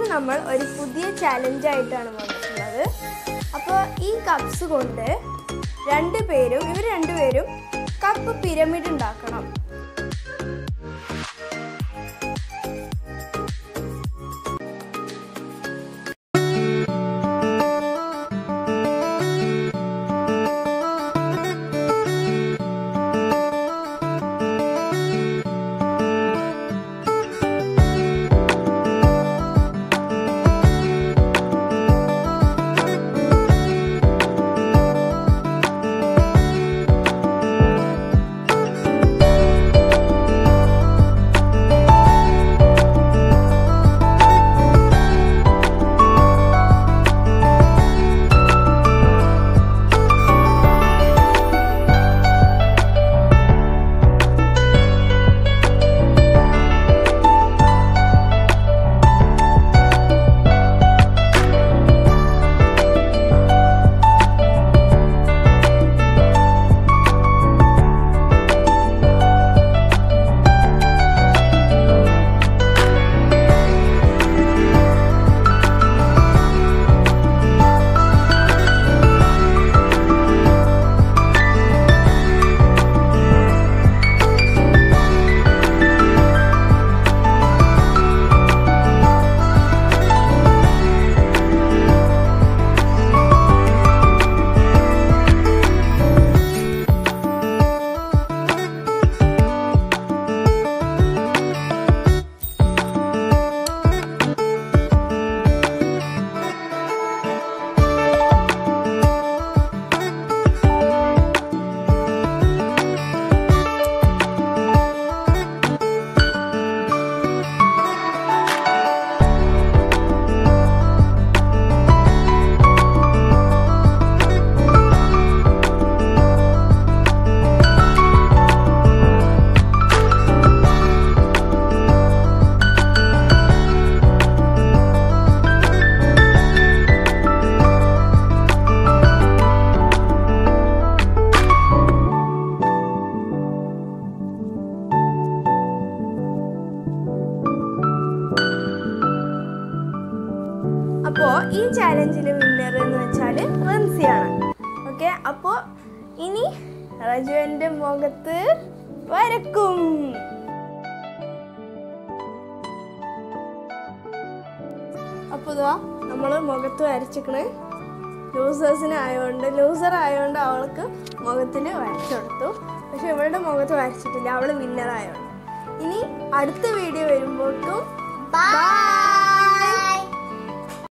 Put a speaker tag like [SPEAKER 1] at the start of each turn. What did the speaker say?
[SPEAKER 1] നമ്മൾ ഒരു പുതിയ ചാലഞ്ചായിട്ടാണ് വന്നിട്ടുള്ളത് അപ്പോൾ ഈ കപ്സ് കൊണ്ട് രണ്ട് പേരും ഇവർ രണ്ടുപേരും കപ്പ് പിരമിഡ് ഉണ്ടാക്കണം അപ്പോൾ ഈ ചാലഞ്ചിലെ വിന്നർ എന്ന് വെച്ചാൽ റംസിയാണ് ഓക്കെ അപ്പോൾ ഇനി റജുവിൻ്റെ മുഖത്ത് വരക്കും അപ്പോൾ ഇതാ നമ്മൾ മുഖത്ത് വരച്ചിക്കണ് ലൂസേഴ്സിന് ആയതുകൊണ്ട് ലൂസർ ആയതുകൊണ്ട് അവൾക്ക് മുഖത്തിൽ വരച്ചു കൊടുത്തു പക്ഷെ ഇവളുടെ മുഖത്ത് വരച്ചിട്ടില്ല അവൾ വിന്നർ ആയതുകൊണ്ട് ഇനി അടുത്ത വീഡിയോ വരുമ്പോഴേക്കും ബൈ